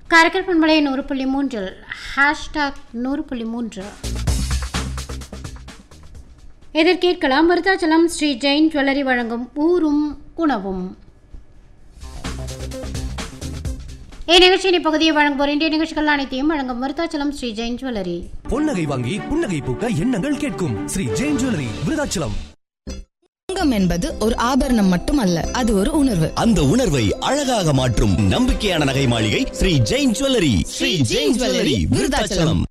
காரைக்கால் பண்பலை நூறு புள்ளி மூன்றில் ஹேஷ்டாக் நூறு புள்ளி மூன்று எதிர்கேட்கலாம் விருத்தாச்சலம் ஸ்ரீ ஜெயின் ஜுவல்லரி வழங்கும் ஊரும் உணவும் இந்நிகழ்ச்சியின் இப்பகுதியை வழங்குவோர் இந்திய நிகழ்ச்சிகள் அனைத்தையும் வழங்கும் விருத்தாச்சலம் ஸ்ரீ ஜெயின் ஜுவல்லரி பொன்னகை வாங்கி புன்னகை பூக்க எண்ணங்கள் கேட்கும் ஸ்ரீ ஜெயின் ஜுவல்லரி விருதாச்சலம் தங்கம் என்பது ஒரு ஆபரணம் மட்டுமல்ல அது ஒரு உணர்வு அந்த உணர்வை அழகாக மாற்றும் நம்பிக்கையான நகை மாளிகை ஸ்ரீ ஜெயின் ஜுவல்லரி ஸ்ரீ ஜெயின் ஜுவல்லரி விருதாச்சலம்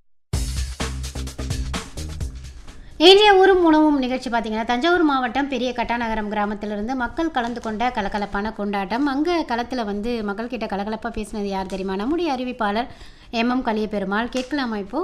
இன்றைய ஊரும் உணவும் நிகழ்ச்சி பார்த்தீங்கன்னா தஞ்சாவூர் மாவட்டம் பெரிய கட்டாநகரம் கிராமத்திலிருந்து மக்கள் கலந்து கொண்ட கலகலப்பான கொண்டாட்டம் அங்கே களத்தில் வந்து மக்கள் கிட்ட கலகலப்பாக பேசினது யார் தெரியுமா நம்முடைய அறிவிப்பாளர் எம் எம் கலிய பெருமாள் கேட்கலாமா இப்போ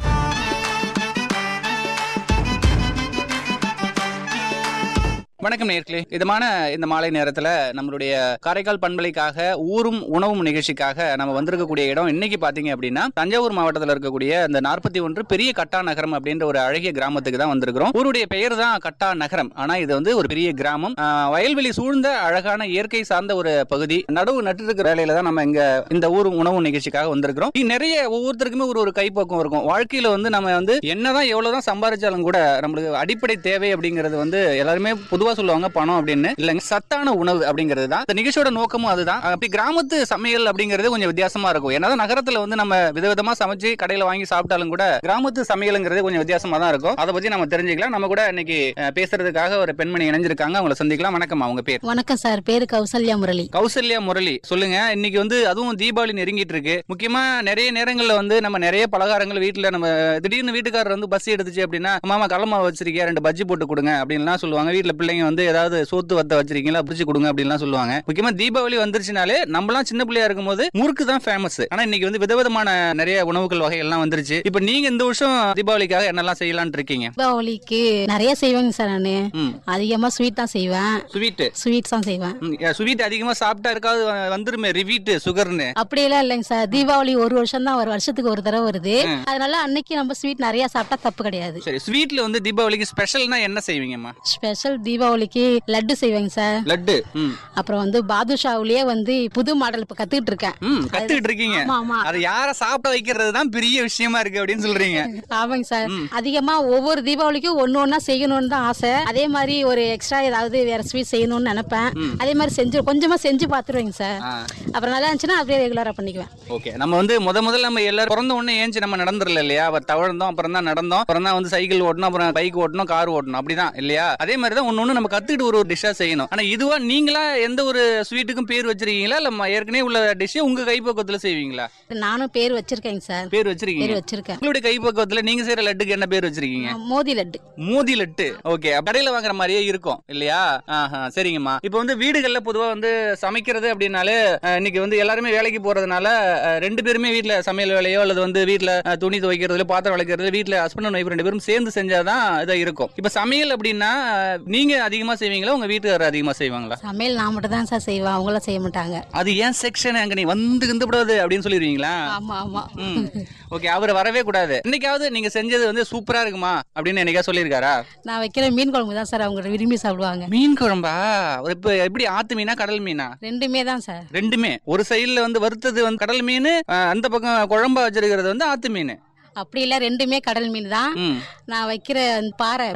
வணக்கம் நேர்களே இதமான இந்த மாலை நேரத்துல நம்மளுடைய காரைக்கால் பண்பலைக்காக ஊரும் உணவும் நிகழ்ச்சிக்காக நம்ம வந்திருக்கக்கூடிய இடம் இன்னைக்கு பாத்தீங்க அப்படின்னா தஞ்சாவூர் மாவட்டத்தில் இருக்கக்கூடிய அந்த நாற்பத்தி ஒன்று பெரிய கட்டா நகரம் அப்படின்ற ஒரு அழகிய கிராமத்துக்கு தான் வந்திருக்கிறோம் ஊருடைய பெயர் தான் கட்டா நகரம் ஆனா இது வந்து ஒரு பெரிய கிராமம் ஆஹ், வயல்வெளி சூழ்ந்த அழகான இயற்கை சார்ந்த ஒரு பகுதி நடுவு நட்டு இருக்கிற வேலையில தான் நம்ம இங்க இந்த ஊரும் உணவு நிகழ்ச்சிக்காக வந்திருக்கிறோம் இங்க நிறைய ஒவ்வொருத்தருக்குமே ஒரு ஒரு கைப்பக்கம் இருக்கும் வாழ்க்கையில வந்து நம்ம வந்து என்னதான் எவ்வளவுதான் சம்பாதிச்சாலும் கூட நம்மளுக்கு அடிப்படை தேவை அப்படிங்கிறது வந்து எல்லாருமே பொதுவா சொல்லுவாங்க பணம் அப்படின்னு இல்லைங்க சத்தான உணவு அப்படிங்கிறது தான் இந்த நிகழ்ச்சியோட நோக்கமும் அதுதான் அப்படி கிராமத்து சமையல் அப்படிங்கிறது கொஞ்சம் வித்தியாசமா இருக்கும் என்னதான் நகரத்துல வந்து நம்ம விதவிதமா சமைச்சு கடையில வாங்கி சாப்பிட்டாலும் கூட கிராமத்து சமையல்ங்கிறது கொஞ்சம் வித்தியாசமா தான் இருக்கும் அதை பத்தி நம்ம தெரிஞ்சுக்கலாம் நம்ம கூட இன்னைக்கு அஹ், பேசுறதுக்காக ஒரு பெண்மணி இணைஞ்சிருக்காங்க அவங்கள சந்திக்கலாம் வணக்கம் அவங்க பேர் வணக்கம் சார் பேரு கௌசல்யா முரளி கௌசல்யா முரளி சொல்லுங்க இன்னைக்கு வந்து அதுவும் தீபாவளி நெருங்கிட்டு இருக்கு முக்கியமா நிறைய நேரங்கள்ல வந்து நம்ம நிறைய பலகாரங்கள் வீட்டுல நம்ம திடீர்னு வீட்டுக்காரர் வந்து பஸ் எடுத்துச்சு அப்படின்னா மாமா கடலமா வச்சிருக்கியா ரெண்டு பஜ்ஜி போட்டு கொடுங்க அப்படின்லாம் சொல்லுவாங்க வீட்டுல பிள்ளைங்க வந்து ஏதாவது சோத்து வத்த வச்சிருக்கீங்களா பிடிச்சு கொடுங்க அப்படின்லாம் சொல்லுவாங்க முக்கியமா தீபாவளி வந்துருச்சுனாலே நம்மலாம் சின்ன பிள்ளையா இருக்கும்போது முறுக்கு தான் ஃபேமஸ் ஆனா இன்னைக்கு வந்து விதவிதமான நிறைய உணவுகள் வகைகள்லாம் வந்துருச்சு இப்போ நீங்க இந்த வருஷம் தீபாவளிக்காக என்னெல்லாம் செய்யலாம்னு இருக்கீங்க தீபாவளிக்கு நிறைய செய்வேங்க சார் நானு ம் அதிகமா ஸ்வீட் தான் செய்வேன் ஸ்வீட் ஸ்வீட்ஸ் தான் செய்வேன் ஸ்வீட் அதிகமா சாப்பிட்டா இருக்காது வந்துருமே ரிவீட் சுகர்னு அப்படியெல்லாம் இல்லைங்க சார் தீபாவளி ஒரு வருஷம் தான் ஒரு வருஷத்துக்கு ஒரு தடவை வருது அதனால அன்னைக்கு நம்ம ஸ்வீட் நிறைய சாப்பிட்டா தப்பு கிடையாது சரி ஸ்வீட்ல வந்து தீபாவளிக்கு ஸ்பெஷல்னா என்ன செய்வீங்கம்மா ஸ்பெஷல் தீபாவளிக்கு லட்டு செய்வேங்க சார் லட்டு ம் அப்புறம் வந்து பாதுஷாவுலயே வந்து புது மாடல் இப்ப கத்துக்கிட்டு இருக்கேன் ம் கத்துக்கிட்டு இருக்கீங்க ஆமா ஆமா அது யார சாப்பிட வைக்கிறது தான் பெரிய விஷயமா இருக்கு அப்படின்னு சொல்றீங்க ஆமாங்க சார் அதிகமா ஒவ்வொரு தீபாவளிக்கும் ஒண்ணு ஒண்ணா செய்யணும்னு தான் ஆசை அதே மாதிரி ஒரு எக்ஸ்ட்ரா ஏதாவது வேற ஸ்வீட் செய்யணும்னு நினைப்பேன் அதே மாதிரி செஞ்சு கொஞ்சமா செஞ்சு பாத்துருவேங்க சார் ஆ. அப்புறம் நல்லா இருந்துச்சுன்னா அப்படியே ரெகுலரா பண்ணிக்குவேன் ஓகே நம்ம வந்து முத முதல்ல நம்ம எல்லாரும் பிறந்த உடனே ஏஞ்சி நம்ம நடந்துடல இல்லையா அவர் தவழ்ந்தோம் அப்புறம் தான் நடந்தோம் அப்புறம் தான் வந்து சைக்கிள் ஓட்டணும் அப்புறம் பைக் ஓட்டணும் கார் ஓட்டணும் அப்படிதான் இல்லையா அதே மாதிரி தான் ஒன்னு ஒண்ணு நம்ம கத்துக்கிட்டு ஒரு ஒரு டிஷ்ஷா செய்யணும் ஆனா இதுவா நீங்களா எந்த ஒரு ஸ்வீட்டுக்கும் பேர் வச்சிருக்கீங்களா இல்ல ம- ஏற்கனவே உள்ள டிஷ்ஷை உங்க கைப்பக்குவத்துல செய்வீங்களா நானும் பேர் வச்சிருக்கேங்க சார் பேர் பேர் வச்சிருக்கீங்க வச்சிருக்கேன் உங்களுடைய கைப்பக்குவத்துல நீங்க செய்யற லட்டுக்கு என்ன பேர் வச்சிருக்கீங்க மோதி லட்டு மோதி லட்டு ஓகே கடையில வாங்குற மாதிரியே இருக்கும் இல்லையா ஆஹா சரிங்கம்மா இப்போ வந்து வீடுகள்ல பொதுவா வந்து சமைக்கிறது அப்படின்னாலே அஹ், இன்னைக்கு வந்து எல்லாருமே வேலைக்கு போறதுனால அஹ், ரெண்டு பேருமே வீட்ல சமையல் வேலையோ அல்லது வந்து வீட்ல அஹ், துணி துவைக்கிறதுல பாத்திரம் விளக்கிறது வீட்ல ஹஸ்பண்ட் அண்ட் ஒய்ஃப் ரெண்டு பேரும் சேர்ந்து செஞ்சாதான் இதா இருக்கும் இப்போ சமையல் அப்படின்னா அஹ், நீங்க அதிகமா செய்வீங்களா உங்க வீட்டுக்காரர் அதிகமா செய்வாங்களா சமையல் நான் மட்டும் தான் சார் செய்வேன் அவங்களாம் செய்ய மாட்டாங்க அது ஏன் செக்ஷன் அங்க நீ வந்து கிந்துப்படாது அப்படின்னு சொல்லிடுவீங்களா ஆமா ஆமா ஓகே அவர் வரவே கூடாது இன்னைக்காவது நீங்க செஞ்சது வந்து சூப்பரா இருக்குமா அப்படின்னு என்னைக்கா சொல்லியிருக்காரா நான் வைக்கிற மீன் குழம்பு தான் சார் அவங்க விரும்பி சாப்பிடுவாங்க மீன் குழம்பா இப்ப எப்படி ஆத்து மீனா கடல் மீனா ரெண்டுமே தான் சார் ரெண்டுமே ஒரு சைடுல வந்து வறுத்தது வந்து கடல் மீன் அஹ், அந்த பக்கம் குழம்பா வச்சிருக்கிறது வந்து ஆத்து மீன் அப்படி இல்ல ரெண்டுமே கடல் மீன் தான் ம் நான் வைக்கிற அந்த பாறை